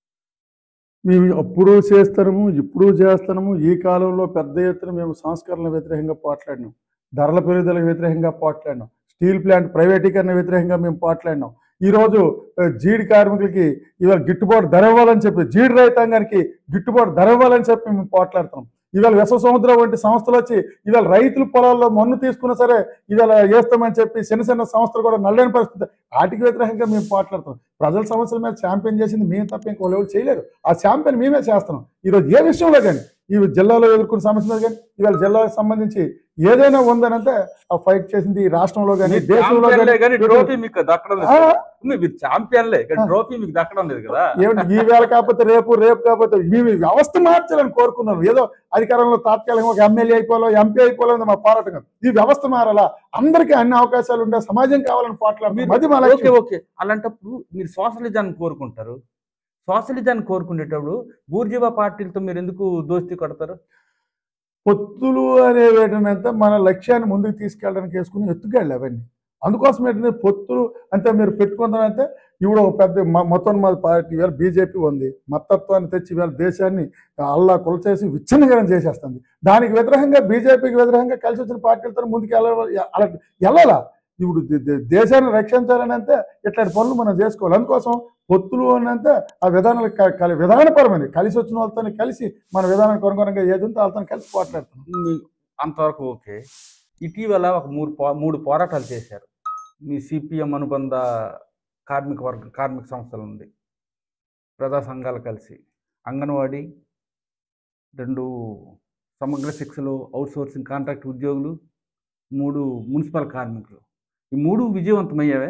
మేము అప్పుడు చేస్తాము ఇప్పుడు చేస్తాము ఈ కాలంలో పెద్ద ఎత్తున మేము సంస్కరణల వ్యతిరేకంగా పోట్లాడినాం ధరల పెరుగుదలకు వ్యతిరేకంగా పోట్లాడినాం స్టీల్ ప్లాంట్ ప్రైవేటీకరణ వ్యతిరేకంగా మేము పోట్లాడినాం ఈరోజు ఆ, జీడి కార్మికులకి ఇవాళ గిట్టుబాటు ధర ఇవ్వాలని చెప్పి జీడి రైతాంగానికి గిట్టుబాటు ధర ఇవ్వాలని చెప్పి మేము పోట్లాడుతున్నాం ఇవాళ విశ్వ సముద్రం వంటి సంస్థలు వచ్చి ఇవాళ రైతుల పొలాల్లో మన్ను తీసుకున్నా సరే ఇవాళ వేస్తామని చెప్పి చిన్న చిన్న సంస్థలు కూడా నల్లేని పరిస్థితి వాటికి వ్యతిరేకంగా మేము పోట్లాడుతాం ప్రజల సమస్యల మీద ఛాంపియన్ చేసింది మేము తప్ప ఇంకో ఎవరు చేయలేరు ఆ ఛాంపియన్ మేమే చేస్తున్నాం ఈరోజు ఏ విషయంలో కానీ ఈ జిల్లాలో ఎదుర్కొన్న సమస్య మీద కానీ ఇవాళ జిల్లాకు సంబంధించి ఏదైనా ఉందనంటే ఆ ఫైట్ చేసింది ఈ రాష్ట్రంలో కానీ మీరు దేశంలో ఛాంపియన్లే కానీ కానీ ట్రోఫీ మీకు దక్కడం ఆ, లేదు ఉంది, మీరు ఛాంపియన్లే కానీ ఆ. ట్రోఫీ మీకు దక్కడం లేదు కదా ఏమిటి ఈ వేళ కాకపోతే రేపు రేపు కాకపోతే మేము ఈ వ్యవస్థ మార్చాలని కోరుకున్నాం ఏదో అధికారంలో తాత్కాలికంగా ఒక ఎమ్మెల్యే అయిపోవాలో ఎంపీ అయిపోవాలని మా పోరాటం కాదు. ఈ వ్యవస్థ మారాలా అందరికీ అన్ని అవకాశాలు ఉండే సమాజం కావాలని పోట్లాడుతున్నాం అది మా ఓకే లక్ష్యం ఓకే అలాంటప్పుడు మీరు సోషలిజాన్ని కోరుకుంటారు సోషలిజాన్ని కోరుకునేటప్పుడు బూర్జీవా పార్టీలతో మీరు ఎందుకు దోస్తీ కొడతారు పొత్తులు అనేవేటంటే మన లక్ష్యాన్ని ముందుకు తీసుకెళ్ళడానికి వేసుకుని ఎత్తుకెళ్ళి అవన్నీ అందుకోసం ఏంటంటే పొత్తులు అంటే మీరు పెట్టుకుంటారంటే ఇప్పుడు ఒక పెద్ద మ- మతోన్మాద పార్టీ ఇవాళ బీజేపీ ఉంది మతత్వాన్ని తెచ్చి ఇవాళ దేశాన్ని అల్లా కొలచేసి విచ్ఛిన్నకరం చేసేస్తుంది దానికి వ్యతిరేకంగా బీజేపీకి వ్యతిరేకంగా కలిసి వచ్చిన పార్టీలతో ముందుకు వెళ్ళాలి అలా వెళ్ళాలా ఇప్పుడు దే- దే- దేశాన్ని రక్షించాలని అంటే ఇట్లాంటి పనులు మనం చేసుకోవాలి అందుకోసం పొత్తులు అని అంటే ఆ విధానాలు క- కలి- విధానపరమైనవి కలిసి వచ్చిన వాళ్ళతో కలిసి మన విధానానికి అనుగుణంగా ఏది ఉంటే వాళ్ళతో కలిసి పోట్లాడుతున్నాం మీ అంతవరకు ఓకే ఇటీవల ఒక మూడు పో మూడు పోరాటాలు చేశారు మీ సిపిఎం అనుబంధ కార్మిక వర్గ కార్మిక సంస్థల నుండి ప్రజా సంఘాలు కలిసి అంగన్వాడీ రెండు సమగ్ర శిక్షలు అవుట్సోర్సింగ్ కాంట్రాక్ట్ ఉద్యోగులు మూడు మున్సిపల్ కార్మికులు ఈ మూడు విజయవంతమయ్యావే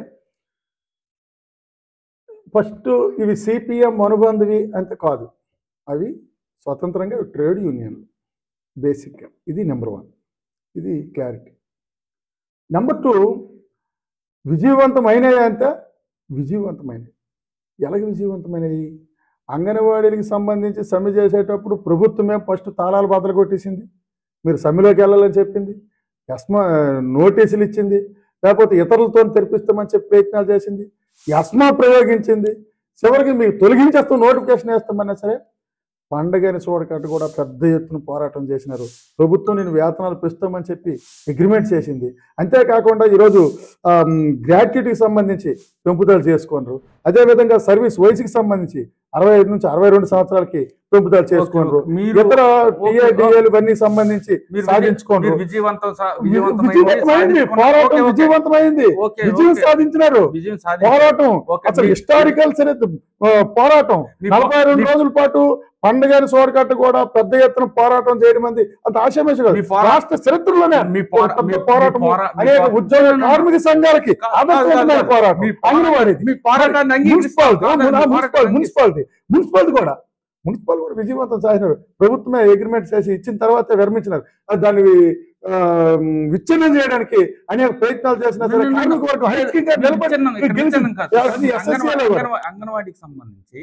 ఫస్ట్ ఇవి సిపిఎం అనుబంధవి అంతే కాదు అవి స్వతంత్రంగా ట్రేడ్ యూనియన్లు బేసిక్గా ఇది నెంబర్ వన్ ఇది క్లారిటీ నెంబర్ టూ విజయవంతమైనవి అంటే విజయవంతమైనవి ఎలాగ విజయవంతమైనవి అంగన్వాడీలకు సంబంధించి సమ్మె చేసేటప్పుడు ప్రభుత్వమే ఫస్ట్ తాళాలు బద్దలు కొట్టేసింది మీరు సమ్మెలోకి వెళ్ళాలని చెప్పింది ఎస్మా నోటీసులు ఇచ్చింది లేకపోతే ఇతరులతో తెరిపిస్తామని చెప్పి ప్రయత్నాలు చేసింది ఎస్మా ప్రయోగించింది చివరికి మీకు తొలగించేస్తూ నోటిఫికేషన్ వేస్తామన్నా సరే పండగని చూడకట్టు కూడా పెద్ద ఎత్తున పోరాటం చేసినారు ప్రభుత్వం నేను వేతనాలు పెంచుతామని చెప్పి అగ్రిమెంట్ చేసింది అంతేకాకుండా ఈరోజు గ్రాట్యుటీకి సంబంధించి పెంపుదల చేసుకున్నారు అదేవిధంగా సర్వీస్ వయసుకి సంబంధించి అరవై ఐదు నుంచి అరవై రెండు సంవత్సరాలకి పెంపుదల చేసుకున్నారు మీరు ఇతర ఓకే, టీఏడిఏలు ఇవన్నీ సంబంధించి మీరు సాధించుకోండి మీరు విజయవంతం సా- విజయవంతమైంది విజయవంతమైంది పోరాటం ఓకే, ఓకే. విజయవంతమైంది ఓకే, విజయం ఓకే. సాధించినారు విజయం సాధించారు. పోరాటం ఓకే, అసలు మీ- హిస్టారికల్ చరిత్ర ఆ, పోరాటం మీ పో- నలభై రెండు మీ- రోజుల పాటు పండుగని సోడకట్టు కూడా పెద్ద ఎత్తున పోరాటం చేయడం అంది అంత ఆశామేష కాదు మీ పోరా- రాష్ట్ర చరిత్రలోనే మీ ఒక పోరా- పెద్ద మీ- మీ పోరాటం పోరా- మీ అనేక పోరా- ఉద్యోగ కార్మిక సంఘాలకి కాదు, ఆదర్శవంతమైన కాదు, పోరాటం మీ పోరా- అంగన్వాడీది మీ పోరాటాన్ని అంగీకరిస్తాం. మున్సిపాలిటీ కాదు, మీ మున్సిపాలిటీ పోరాటాన్ని మున్సిపాలిటీ మున్సిపాలిటీ కూడా మున్సిపాలిటీ కూడా విజయవంతం సాగినారు ప్రభుత్వమే అగ్రిమెంట్ చేసి ఇచ్చిన తర్వాత విరమించినారు అది దాన్ని ఆ, విచ్ఛిన్నం చేయడానికి అనేక ప్రయత్నాలు చేసినా సరే కార్మిక వర్గం ఐక్యంగా నిలబడి విచ్ఛిన్నం- ఇక్కడ గెలిచి- విచ్ఛిన్నం కాదు. అది SSC లో అంగన్వా- కూడా. అంగన్వా- అంగన్వాడీకి సంబంధించి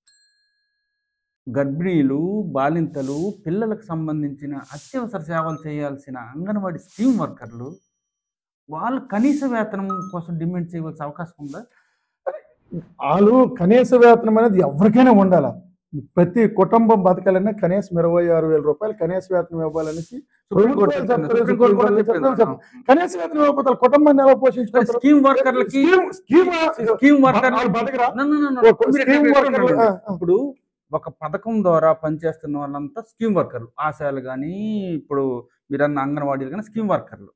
గర్భిణీలు బాలింతలు పిల్లలకు సంబంధించిన అత్యవసర సేవలు చేయాల్సిన అంగన్వాడీ స్కీమ్ వర్కర్లు వాళ్ళు కనీస వేతనం కోసం డిమాండ్ చేయవలసిన అవకాశం ఉందా వాళ్ళు కనీస వేతనం అనేది ఎవరికైనా ఉండాలా ప్రతి కుటుంబం బతకాలన్నా కనీసం ఇరవై ఆరు వేల రూపాయలు కనీస వేతనం ఇవ్వాలనేసి సుప్రీంకోర్టు ప్రభుత్వం చెప్తుంది. చెప్తుంది, సుప్రీంకోర్టు కూడా చెప్తుంది, చెప్పింది. కనీస వేతనం ఇవ్వకపోతే వాళ్ళ కుటుంబాన్ని ఎలా పోషించుకుంటారు స్కీమ్ వర్కర్లకి స్కీమ్- స్కీమ్ స్కీమ్ వర్కర్లు వాళ్ళు బతకరా No, no, no, no. ఒక మీరు స్కీమ్ ఎక్కడ- ఎక్కడ వర్కర్లు ఉండండి. ఆ, ఆ. ఇప్పుడు ఒక పథకం ద్వారా పనిచేస్తున్న వాళ్ళంతా స్కీమ్ వర్కర్లు ఆశాలు కానీ ఇప్పుడు మీరన్న అంగన్వాడీలు కానీ స్కీమ్ వర్కర్లు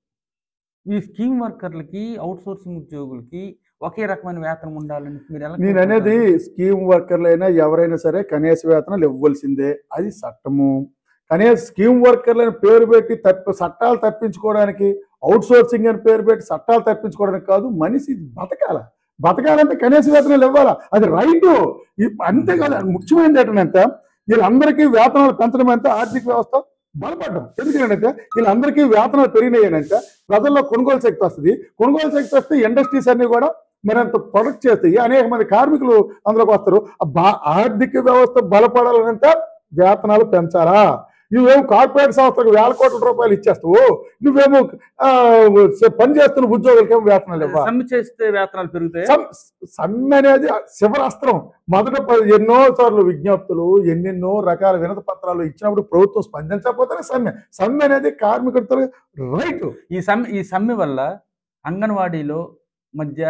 ఈ స్కీమ్ వర్కర్లకి అవుట్ సోర్సింగ్ ఉద్యోగులకి ఒకే రకమైన వేతనం ఉండాలని మీరు ఎలా నేను అనేది కోరుకుంటారు? స్కీమ్ వర్కర్లు అయినా ఎవరైనా సరే కనీస వేతనాలు ఇవ్వాల్సిందే అది చట్టము కనీస స్కీమ్ వర్కర్లు అని పేరు పెట్టి తప్ప చట్టాలు తప్పించుకోవడానికి అవుట్ సోర్సింగ్ అని పేరు పెట్టి చట్టాలు తప్పించుకోవడానికి కాదు మనిషి బతకాల బతకాలంటే కనీస వేతనాలు ఇవ్వాలా అది రైట్ అంతేకాదు ముఖ్యమైనది ఏంటంటే వీళ్ళందరికీ వేతనాలు పెంచడం అంటే ఆర్థిక వ్యవస్థ బలపడడం ఎందుకంటే వీళ్ళందరికీ వేతనాలు పెరిగినాయనంటే ప్రజల్లో కొనుగోలు శక్తి వస్తుంది కొనుగోలు శక్తి వస్తే ఇండస్ట్రీస్ అన్ని కూడా మరింత ప్రొడక్ట్ చేస్తాయి అనేక మంది కార్మికులు అందులోకి వస్తారు ఆ బా- ఆర్థిక వ్యవస్థ బలపడాలంటే వేతనాలు పెంచాలా నువ్వేమో కార్పొరేట్ సంస్థలకు వేల కోట్ల రూపాయలు ఇచ్చేస్తావు నువ్వేమో ఆ, పని చేస్తున్న ఉద్యోగులకేమో వేతనాలు ఇవ్వాలి సమ్మె చేస్తే వేతనాలు పెరుగుతాయి సమ్- సమ్మె అనేది శివరాస్త్రం మొదట ప- ఎన్నో సార్లు విజ్ఞప్తులు ఎన్నెన్నో రకాల వినత పత్రాలు ఇచ్చినప్పుడు ప్రభుత్వం స్పందించకపోతేనే సమ్మె సమ్మె అనేది కార్మికుడితో రైట్ ఈ సమ్మె ఈ సమ్మె వల్ల అంగన్వాడీలో మధ్య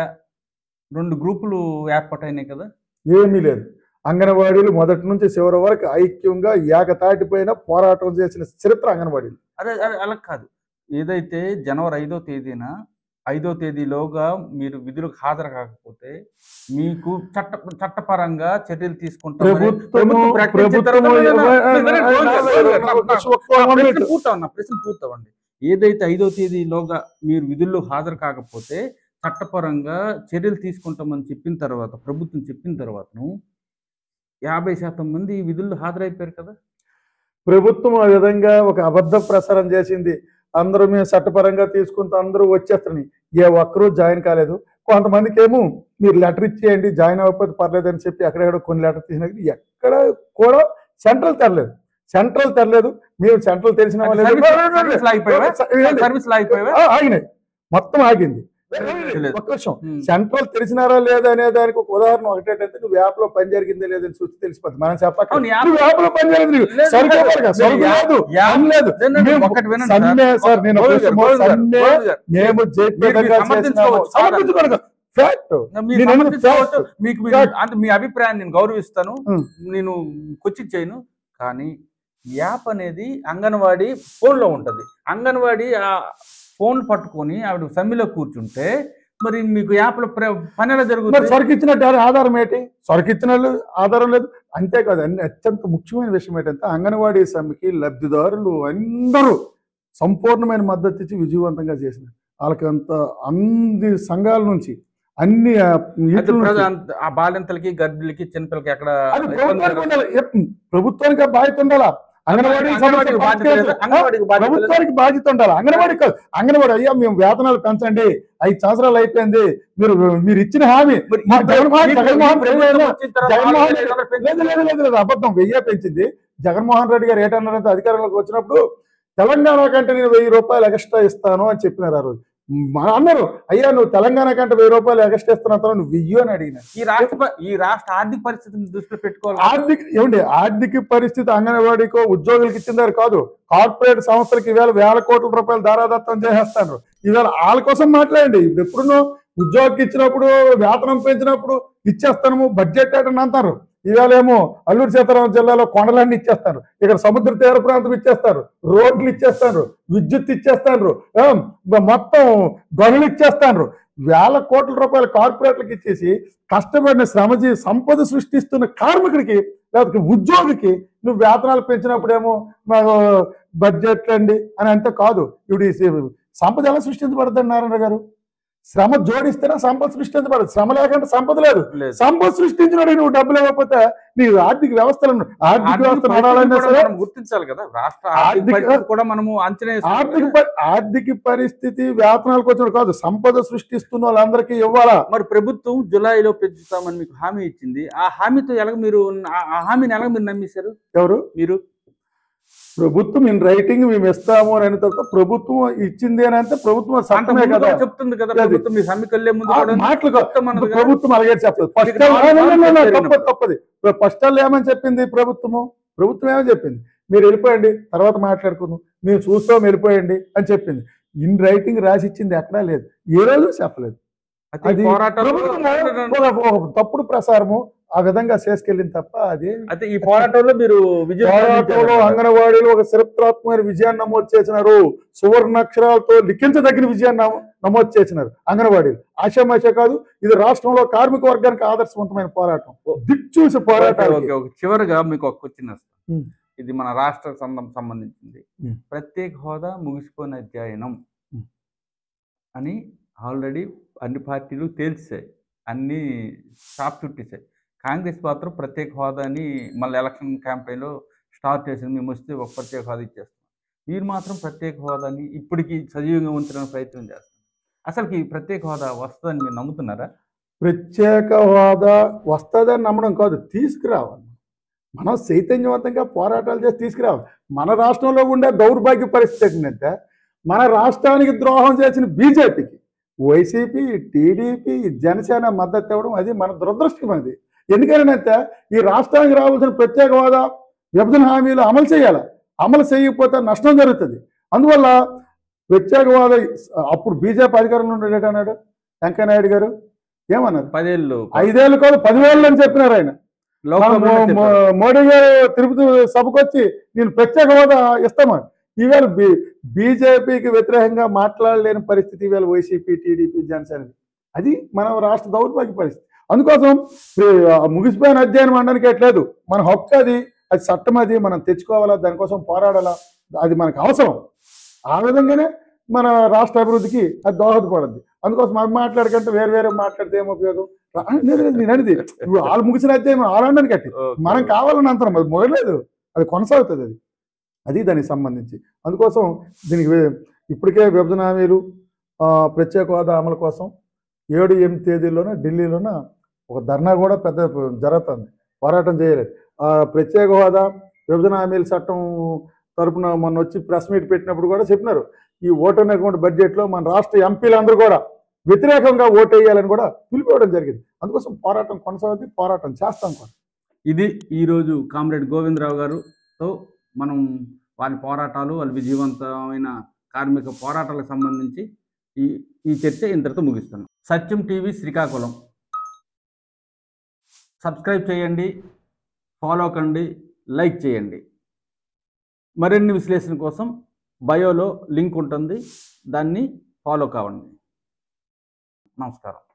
రెండు గ్రూపులు ఏర్పాటైనాయి కదా ఏమీ లేదు అంగన్వాడీలు మొదటి నుంచి చివరి వరకు ఐక్యంగా ఏకతాటిపైన పోరాటం చేసిన చరిత్ర అంగన్వాడీలు అదే అదే అలా కాదు ఏదైతే జనవరి ఐదో తేదీన ఐదో తేదీలోగా మీరు విధులకు హాజరు కాకపోతే మీకు చట్ట చట్టపరంగా చర్యలు తీసుకుంటామని ప్రభుత్వము ప్రభుత్వం ప్రకటించిన తర్వాత- ప్రభుత్వము No, no, no, no, no, no, ఏ- no, no, no, no, no, no, no. ఒక్క నా one ప్రశ్న minute. పూర్తవన్నా ప్రశ్న పూర్తవండి ఏదైతే ఐదో తేదీలోగా మీరు విధుల్లో హాజరు కాకపోతే చట్టపరంగా చర్యలు తీసుకుంటామని చెప్పిన తర్వాత ప్రభుత్వం చెప్పిన తర్వాతను యాభై శాతం మంది ఈ విధుల్లో హాజరైపోయారు కదా ప్రభుత్వం ఆ విధంగా ఒక అబద్ధ ప్రసారం చేసింది అందరూ మేము చట్టపరంగా తీసుకుంటూ అందరూ వచ్చేస్తారని ఏ ఒక్కరూ జాయిన్ కాలేదు కొంతమందికి ఏమో మీరు లెటర్ ఇచ్చేయండి జాయిన్ అవ్వకపోతే పర్లేదు అని చెప్పి ఎక్కడెక్కడ కొన్ని లెటర్ తీసినా ఎక్కడ కూడా సెంట్రల్ తెరలేదు సెంట్రల్ తెరలేదు మేము సెంట్రల్ తెలిసిన వాళ్ళే సర్వీస్- సర్వీస్ లాగిపోయావా? ఏంటి? సర్వీస్ లాగిపోయావా ఆ, ఆగినాయి మొత్తం ఆగింది తెలియదు. ఒక్క నిమిషం ఉమ్. సెంట్రల్ తెలిసినారా లేదా అనే దానికి ఒక ఉదాహరణ ఒకటేంటంటే నువ్వు యాప్ లో పని జరిగిందే లేదని చూసి తెలిసిపోతుంది మనం చెప్పక అవును, యాప్ నువ్వు యాప్ లో పని చేయలేదు నీకు. లేదు, సరుకు లేదు, ఇవ్వాలి కదా, సరుకు యా- లేదు యా- పని లేదు లేదు, లేదు, మేము ఒకటి వినండి సమ్మె సార్. సార్ నేను గోవింద్ గారు, ఒక గోవింద్ గారు, సమ్మె గోవింద్ గారు. మేము మీరు- జయప్రదంగా మీరు చేసినాము సమర్థించుకోవచ్చు. సమర్థించుకోను ఫ్యాక్ట్ మీరు నేను ఎందుకు సమర్థించుకోవచ్చు. fact? మీకు మీరు- Fact. అంటే మీ అభిప్రాయాన్ని నేను గౌరవిస్తాను ఉమ్. నేను క్వశ్చన్ చేయను కానీ యాప్ అనేది అంగన్వాడీ ఫోన్లో ఉంటుంది అంగన్వాడీ ఆ ఫోన్ పట్టుకొని ఆవిడ సమ్మెలో కూర్చుంటే మరి మీకు యాప్లో ప్ర- పని ఎలా మరి జరుగుతుంది సరుకు ఇచ్చినట్టు ఎవరి ఆధారం ఏంటి సరుకు ఇచ్చిన వాళ్ళు ఆధారం లేదు అంతేకాదు అన్ని అత్యంత ముఖ్యమైన విషయం ఏంటంటే అంగన్వాడీ సమ్మెకి లబ్ధిదారులు అందరూ సంపూర్ణమైన మద్దతు ఇచ్చి విజయవంతంగా చేసినారు వాళ్ళకి అంత అన్ని సంఘాల నుంచి అన్ని ఆ, అయితే వీటిల నుంచి- ప్రజ- అంత- ఆ బాలింతలకి గర్భిణులకి చిన్నపిల్లలకి ఎక్కడ అది ఇబ్బంది ప్రభుత్వానికి జరగదు. ఉండాలి ఎప్- ప్రభుత్వానికి ఆ బాధ్యత ఉండాలా అంగన్వాడీ అంగన్వాడీకి సమస్య బాధ్యత లేదా? పరిష్కరించాలి. అంగన్వాడీకి బాధ్యత లేదా? ప్రభుత్వానికి బాధ్యత ఉండాలి అంగన్వాడీ కాదు అంగన్వాడీ అయ్యా మేము వేతనాలు పెంచండి ఐదు సంవత్సరాలు అయిపోయింది మీరు మీరు ఇచ్చిన హామీ మరి మా ఈ జగన్మోహన్ ఈ జగన్మోహన్ రెడ్డి ప్రభుత్వం గారు- వచ్చిన తర్వాత జగన్మోహన్ నాలుగు వేల రెడ్డి ఐదు వందలు లేదు లేదు లేదు లేదు అబద్ధం వెయ్యే పెంచింది జగన్మోహన్ రెడ్డి గారు ఏటన్నారంటే అధికారంలోకి వచ్చినప్పుడు తెలంగాణ కంటే నేను వెయ్యి రూపాయలు ఎక్స్ట్రా ఇస్తాను అని చెప్పినారు ఆ రోజు మా అన్నారు అయ్యా నువ్వు తెలంగాణ కంటే వెయ్యి రూపాయలు ఎక్స్ట్రా ఇస్తున్నా నువ్వు వెయ్యి అని అడిగినారు ఈ రాష్ట్ర ప- ఈ రాష్ట్ర ఆర్థిక పరిస్థితిని దృష్టిలో పెట్టుకోవాలి ఆర్థిక ఏమండి ఆర్థిక పరిస్థితి అంగన్వాడీకో ఉద్యోగులకి ఇచ్చిందారు కాదు కార్పొరేట్ సంస్థలకి ఈవేళ వేల కోట్ల రూపాయలు దారాదత్తం చేసేస్తారు ఈవేళ వాళ్ళ కోసం మాట్లాడండి ఇప్పుడు ఎప్పుడునో ఉద్యోగికి ఇచ్చినప్పుడు వేతనం పెంచినప్పుడు ఇచ్చేస్తాము బడ్జెట్ అని అంటారు ఈవేళ ఏమో అల్లూరు సీతారామం జిల్లాలో కొండలన్నీ ఇచ్చేస్తారు ఇక్కడ సముద్ర తీర ప్రాంతం ఇచ్చేస్తారు రోడ్లు ఇచ్చేస్తారు విద్యుత్ ఇచ్చేస్తారు ఆ, మొత్తం గనులు ఇచ్చేస్తారు వేల కోట్ల రూపాయల కార్పొరేట్లకు ఇచ్చేసి కష్టపడిన శ్రమజీ సంపద సృష్టిస్తున్న కార్మికుడికి లేకపోతే ఉద్యోగికి నువ్వు వేతనాలు పెంచినప్పుడేమో మాకు బడ్జెట్ అండి అని అంతే కాదు ఇప్పుడు ఈ సంపద ఎలా సృష్టించబడుతుంది నారాయణ గారు శ్రమ జోడిస్తేనే సంపద సృష్టించబడదు శ్రమ లేకుండా సంపద లేదు లేదు సంపద సృష్టించినోడు నువ్వు డబ్బులు ఇవ్వకపోతే నీ ఆర్థిక వ్యవస్థలు ఆర్థిక ఆర్థిక వ్యవస్థ పరిస్థితిని నడాలన్నా కూడా సరే మనం గుర్తించాలి కదా రాష్ట్ర ఆర్థిక ఆర్థిక- పరిస్థితి కూడా మనము అంచనా వేసుకోవాలి ఆర్థిక కదా. పరి- ఆర్థిక పరిస్థితి వేతనాలకు వచ్చినప్పుడు కాదు సంపద సృష్టిస్తున్న వాళ్ళందరికీ ఇవ్వాలా మరి ప్రభుత్వం జులైలో పెంచుతామని మీకు హామీ ఇచ్చింది ఆ హామీతో ఎలాగ మీరు ఆ- ఆ హామీని ఎలాగ మీరు నమ్మేశారు ఎవరు మీరు ప్రభుత్వం ఇన్ రైటింగ్ మేము ఇస్తాము అని అయిన తర్వాత ప్రభుత్వం ఇచ్చింది అని అంటే ప్రభుత్వం అంత సట్టమే ముందు కదా కూడా చెప్తుంది కదా అది. ప్రభుత్వం మీ సమ్మెకెళ్లే ముందు ఆ కూడా మాటలు కాదు. చెప్తామన్నది కదా. ప్రభుత్వం అలాగే చెప్పలేదు ఫస్ట్ మీకు నాలుగు సార్లు చెప్పారు తప్పదు తప్పది ఫస్ట్ ఏమని చెప్పింది ప్రభుత్వము ప్రభుత్వం ఏమని చెప్పింది మీరు వెళ్ళిపోయండి తర్వాత మాట్లాడుకుందాం మీరు చూస్తాం వెళ్ళిపోయండి అని చెప్పింది ఇన్ రైటింగ్ రాసి ఇచ్చింది ఎక్కడా లేదు ఏ రోజు చెప్పలేదు అయితే ఈ అది పోరాటాలు ప్రభుత్వం ఒక- ఒక తప్పుడు ప్రసారము ఆ విధంగా చేసుకెళ్ళింది తప్ప అది అయితే ఈ పోరాటంలో మీరు విజయం పోరాటంలో సాధించారు. అంగన్వాడీలో ఒక చరిత్రాత్మకమైన విజయాన్ని నమోదు చేసినారు సువర్ణాక్షరాలతో లిఖించదగిన విజయాన్ని నమో- నమోదు చేసినారు అంగన్వాడీలు ఆశామాష కాదు ఇది రాష్ట్రంలో కార్మిక వర్గానికి ఆదర్శవంతమైన పోరాటం ఓ. దిక్చూసి ఓకే, పోరాటాలు ఓకే, ఓకే. చివరిగా మీకు ఒక క్వశ్చన్ వస్తుంది ఉమ్. ఇది మన రాష్ట్ర సంబంధం సంబంధించింది ఉమ్. ప్రత్యేక హోదా ముగిసిపోయిన అధ్యయనం ఉమ్. అని ఆల్రెడీ అన్ని పార్టీలు తేల్చాయి అన్ని షాప్ చుట్టేసాయి కాంగ్రెస్ మాత్రం ప్రత్యేక హోదాని మళ్ళీ ఎలక్షన్ క్యాంపెయిన్లో స్టార్ట్ చేసింది మేము వస్తే ఒక ప్రత్యేక హోదా ఇచ్చేస్తాం మీరు మాత్రం ప్రత్యేక హోదాని ఇప్పటికీ సజీవంగా ఉంచడానికి ప్రయత్నం చేస్తారు అసలుకి ఈ ప్రత్యేక హోదా వస్తుందని మీరు నమ్ముతున్నారా ప్రత్యేక హోదా వస్తుందని నమ్మడం కాదు తీసుకురావాలి మనం చైతన్యవంతంగా పోరాటాలు చేసి తీసుకురావాలి మన రాష్ట్రంలో ఉండే దౌర్భాగ్య పరిస్థితి ఏంటంటే మన రాష్ట్రానికి ద్రోహం చేసిన బీజేపీకి వైసీపీ టీడీపీ జనసేన మద్దతు ఇవ్వడం అది మన దురదృష్టం అది ఎందుకంటే ఈ రాష్ట్రానికి రావాల్సిన ప్రత్యేక హోదా విభజన హామీలు అమలు చేయాలి అమలు చేయకపోతే నష్టం జరుగుతుంది అందువల్ల ప్రత్యేక హోదా అప్పుడు బీజేపీ అధికారంలో ఉండేట అన్నాడు వెంకయ్యనాయుడు గారు ఏమన్నారు పదేళ్ళు ఐదేళ్ళు కాదు పదివేలు అని చెప్పినారు ఆయన లోక్సభలో మో- చెప్పారు. మో- మోడీ గారు తిరుపతి సభకు వచ్చి నేను ప్రత్యేక హోదా ఇస్తామని ఈవేళ బి బీజేపీకి వ్యతిరేకంగా మాట్లాడలేని పరిస్థితి ఈవేళ వైసీపీ టీడీపీ జనసేన అది మన రాష్ట్ర దౌర్భాగ్య పరిస్థితి అందుకోసం ఈ, ఆ, ముగిసిపోయిన అధ్యయనం అనడానికి ఎట్లేదు మన హక్కు అది అది చట్టం అది మనం తెచ్చుకోవాలా దానికోసం పోరాడాలా అది మనకు అవసరం ఆ విధంగానే మన రాష్ట్ర అభివృద్ధికి అది దోహదపడుద్ది అందుకోసం అవి మాట్లాడకంటే వేరు వేరే మాట్లాడితే ఏం ఉపయోగం రా- లేదు, లేదు, నేను అనేది ఇప్పుడు వాళ్ళు ముగిసిన అధ్యాయం ఆడడానికి కట్టి ఓకే. మనం కావాలని అంతరం అది మొదలేదు అది కొనసాగుతుంది అది అది దానికి సంబంధించి అందుకోసం దీనికి వే- ఇప్పటికే విభజన హామీలు ఆ, ప్రత్యేక హోదా అమలు కోసం ఏడు ఎనిమిది తేదీల్లోన ఢిల్లీలోన ఒక ధర్నా కూడా పెద్ద జరుగుతుంది పోరాటం చేయలేదు ఆ ప్రత్యేక హోదా విభజన హామీల చట్టం తరపున మొన్న వచ్చి ప్రెస్ మీట్ పెట్టినప్పుడు కూడా చెప్పినారు ఈ ఓటర్ అకౌంట్ బడ్జెట్లో మన రాష్ట్ర ఎంపీలందరూ కూడా వ్యతిరేకంగా ఓటు వేయాలని కూడా పిలిపివ్వడం జరిగింది అందుకోసం పోరాటం కొనసాగుతుంది పోరాటం చేస్తాం కూడా ఇది ఈరోజు కామ్రేడ్ గోవిందరావు గారుతో మనం వారి పోరాటాలు వాళ్ళ విజయవంతమైన కార్మిక పోరాటాలకు సంబంధించి ఈ ఈ చర్చ ఇంతటితో ముగిస్తున్నాం సత్యం టీవీ శ్రీకాకుళం సబ్స్క్రైబ్ చేయండి ఫాలో కండి లైక్ చేయండి మరిన్ని విశ్లేషణ కోసం బయోలో లింక్ ఉంటుంది దాన్ని ఫాలో కావండి నమస్కారం